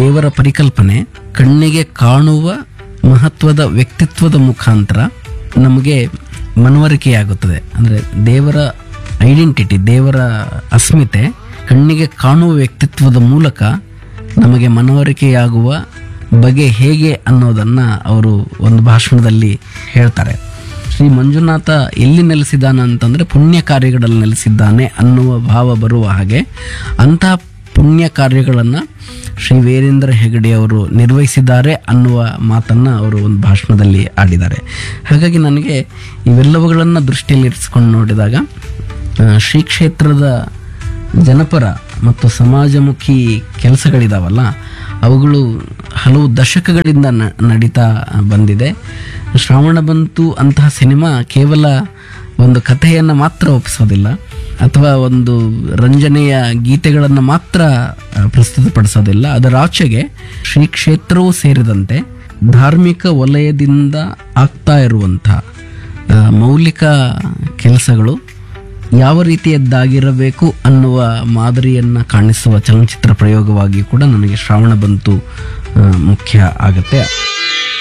ದೇವರ ಪರಿಕಲ್ಪನೆ ಕಣ್ಣಿಗೆ ಕಾಣುವ ಮಹತ್ವದ ವ್ಯಕ್ತಿತ್ವದ ಮುಖಾಂತರ ನಮಗೆ ಮನವರಿಕೆಯಾಗುತ್ತದೆ ಅಂದರೆ ದೇವರ ಐಡೆಂಟಿಟಿ ದೇವರ ಅಸ್ಮಿತೆ ಕಣ್ಣಿಗೆ ಕಾಣುವ ವ್ಯಕ್ತಿತ್ವದ ಮೂಲಕ ನಮಗೆ ಮನವರಿಕೆಯಾಗುವ ಬಗೆ ಹೇಗೆ ಅನ್ನೋದನ್ನು ಅವರು ಒಂದು ಭಾಷಣದಲ್ಲಿ ಹೇಳ್ತಾರೆ ಶ್ರೀ ಮಂಜುನಾಥ ಎಲ್ಲಿ ನೆಲೆಸಿದ್ದಾನೆ ಅಂತಂದರೆ ಪುಣ್ಯ ಕಾರ್ಯಗಳಲ್ಲಿ ನೆಲೆಸಿದ್ದಾನೆ ಅನ್ನುವ ಭಾವ ಬರುವ ಹಾಗೆ ಅಂತಹ ಪುಣ್ಯ ಕಾರ್ಯಗಳನ್ನು ಶ್ರೀ ವೀರೇಂದ್ರ ಹೆಗಡೆ ಅವರು ನಿರ್ವಹಿಸಿದ್ದಾರೆ ಅನ್ನುವ ಮಾತನ್ನು ಅವರು ಒಂದು ಭಾಷಣದಲ್ಲಿ ಆಡಿದ್ದಾರೆ ಹಾಗಾಗಿ ನನಗೆ ಇವೆಲ್ಲವುಗಳನ್ನು ದೃಷ್ಟಿಯಲ್ಲಿ ಇರಿಸಿಕೊಂಡು ನೋಡಿದಾಗ ಆ, ಶ್ರೀ ಕ್ಷೇತ್ರದ ಜನಪರ ಮತ್ತು ಸಮಾಜಮುಖಿ ಕೆಲಸಗಳಿದಾವಲ್ಲ ಅವುಗಳು ಹಲವು ದಶಕಗಳಿಂದ ನ- ನಡೀತಾ ಬಂದಿದೆ ಶ್ರಾವಣ ಬಂತು ಅಂತಹ ಸಿನಿಮಾ ಕೇವಲ ಒಂದು ಕಥೆಯನ್ನು ಮಾತ್ರ ಒಪ್ಪಿಸೋದಿಲ್ಲ ಅಥವಾ ಒಂದು ರಂಜನೆಯ ಗೀತೆಗಳನ್ನು ಮಾತ್ರ ಆ, ಪ್ರಸ್ತುತಪಡಿಸೋದಿಲ್ಲ ಅದರ ಆಚೆಗೆ ಶ್ರೀ ಕ್ಷೇತ್ರವೂ ಸೇರಿದಂತೆ ಧಾರ್ಮಿಕ ವಲಯದಿಂದ ಆಗ್ತಾ ಇರುವಂಥ ಆ, ಮೌಲಿಕ ಕೆಲಸಗಳು ಯಾವ ರೀತಿಯದ್ದಾಗಿರಬೇಕು ಅನ್ನುವ ಮಾದರಿಯನ್ನು ಕಾಣಿಸುವ ಚಲನಚಿತ್ರ ಪ್ರಯೋಗವಾಗಿ ಕೂಡ ನನಗೆ ಶ್ರಾವಣ ಬಂತು ಆ, ಮುಖ್ಯ ಆಗತ್ತೆ